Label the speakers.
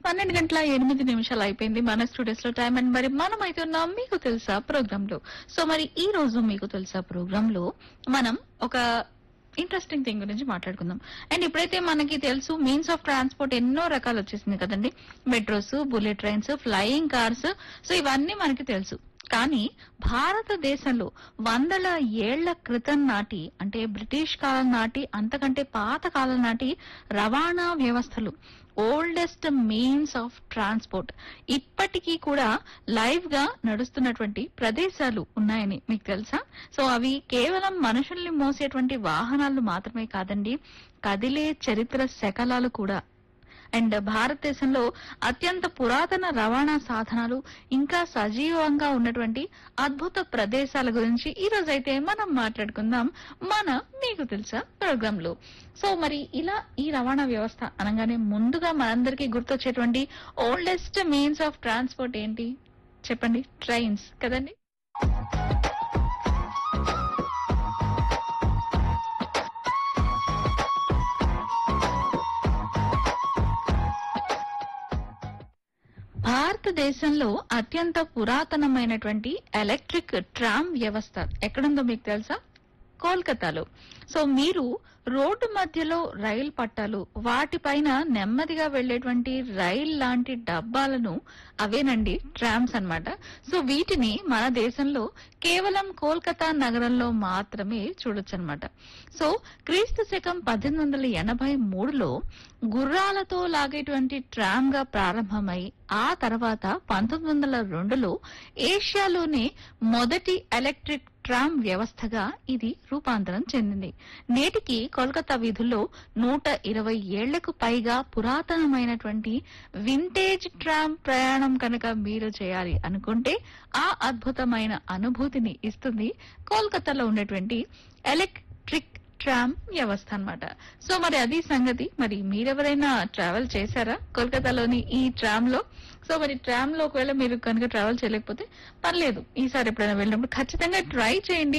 Speaker 1: పన్నెండు గంటల ఎనిమిది నిమిషాలు అయిపోయింది మన స్టూడియోస్ లో టైం అండ్ మరి మనం అయితే ఉన్నాం మీకు తెలుసా ప్రోగ్రామ్ లో సో మరి ఈ రోజు మీకు తెలుసా ప్రోగ్రామ్ లో మనం ఒక ఇంట్రెస్టింగ్ థింగ్ గురించి మాట్లాడుకుందాం అండ్ ఇప్పుడైతే మనకి తెలుసు మీన్స్ ఆఫ్ ట్రాన్స్పోర్ట్ ఎన్నో రకాలు వచ్చేసింది కదండి metros bullet trains flying cars so ఇవన్నీ మనకి తెలుసు కానీ భారతదేశంలో వందల ఏళ్ల క్రితం నాటి అంటే బ్రిటిష్ కాలం నాటి అంతకంటే పాత కాలం నాటి రవాణా వ్యవస్థలు ఓల్డెస్ట్ మీన్స్ ఆఫ్ ట్రాన్స్పోర్ట్ ఇప్పటికీ కూడా లైవ్ గా నడుస్తున్నటువంటి ప్రదేశాలు ఉన్నాయని మీకు తెలుసా సో అవి కేవలం మనుషుల్ని మోసేటువంటి వాహనాలు మాత్రమే కాదండి కదిలే చరిత్ర శకలాలు కూడా అండ్ భారతదేశంలో అత్యంత పురాతన రవాణా సాధనాలు ఇంకా సజీవంగా ఉన్నటువంటి అద్భుత ప్రదేశాల గురించి ఈ రోజైతే మనం మాట్లాడుకుందాం మన మీకు తెలుసా ప్రోగ్రామ్ లో సో మరి ఇలా ఈ రవాణా వ్యవస్థ అనగానే ముందుగా మనందరికీ గుర్తొచ్చేటువంటి ఓల్డెస్ట్ మీన్స్ ఆఫ్ ట్రాన్స్పోర్ట్ ఏంటి చెప్పండి ట్రైన్స్ కదండి భారతదేశంలో అత్యంత పురాతనమైనటువంటి ఎలక్ట్రిక్ ట్రామ్ వ్యవస్థ ఎక్కడుందో మీకు తెలుసా కోల్కతాలో సో మీరు రోడ్డు మధ్యలో రైలు పట్టాలు వాటిపైన నెమ్మదిగా వెళ్లేటువంటి రైల్ లాంటి డబ్బాలను అవేనండి ట్రామ్స్ అన్నమాట సో వీటిని మన దేశంలో కేవలం కోల్కతా నగరంలో మాత్రమే చూడొచ్చు అనమాట సో క్రీస్తు శకం పద్దెనిమిది వందల ఎనభై మూడులో గుర్రాలతో లాగేటువంటి ట్రామ్ గా ప్రారంభమై ఆ తర్వాత పంతొమ్మిది వందల రెండులో ఏషియాలోనే మొదటి ఎలక్ట్రిక్ ట్రామ్ వ్యవస్థగా ఇది రూపాంతరం చెందింది నేటికి కోల్కతా వీధుల్లో నూట ఇరవై ఏళ్లకు పైగా పురాతనమైనటువంటి వింటేజ్ ట్రామ్ ప్రయాణం కనుక మీరు చేయాలి అనుకుంటే ఆ అద్భుతమైన అనుభూతిని ఇస్తుంది కోల్కతాలో ఉన్నటువంటి ఎలక్ట్రిక్ ట్రామ్ వ్యవస్థ అన్నమాట సో మరి అది సంగతి మరి మీరెవరైనా ట్రావెల్ చేశారా కోల్కతాలోని ఈ ట్రామ్ లో సో మరి ట్రామ్ లో ఒకవేళ మీరు కనుక ట్రావెల్ చేయలేకపోతే పర్లేదు ఈసారి ఎప్పుడైనా వెళ్ళినప్పుడు ఖచ్చితంగా ట్రై చేయండి